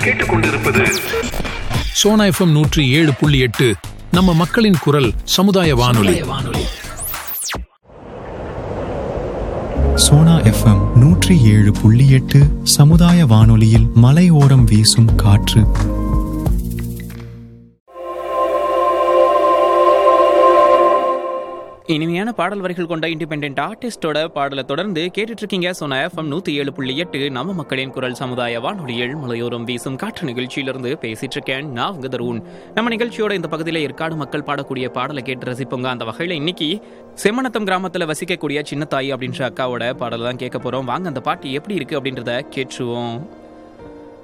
கேட்டுக்கொண்டிருப்பது சோனா எஃப்எம் நூற்றி ஏழு புள்ளி எட்டு நம்ம மக்களின் குரல் சமுதாய வானொலி சோனா எஃப்எம் நூற்றி ஏழு புள்ளி எட்டு சமுதாய வானொலியில் மலையோரம் வீசும் காற்று இனிமையான பாடல் வரிகள் கொண்ட இண்டிபெண்ட் ஆர்டிஸ்டோட பாடலை தொடர்ந்து கேட்டுட்டு இருக்கீங்க சொன்ன எஃப்எம் நூத்தி ஏழு புள்ளி எட்டு நம்ம மக்களின் குரல் சமுதாய வானொலியில் மலையோரம் வீசும் காற்று நிகழ்ச்சியிலிருந்து பேசிட்டு இருக்கேன் நான் உங்க தருண் நம்ம நிகழ்ச்சியோட இந்த பகுதியில் ஏற்காடு மக்கள் பாடக்கூடிய பாடலை கேட்டு ரசிப்போங்க அந்த வகையில இன்னைக்கு செம்மனத்தம் கிராமத்துல வசிக்கக்கூடிய சின்னத்தாய் அப்படின்ற அக்காவோட பாடலை தான் கேட்க போறோம் வாங்க அந்த பாட்டு எப்படி இருக்கு அப்படின்றத கேட்டுருவோம்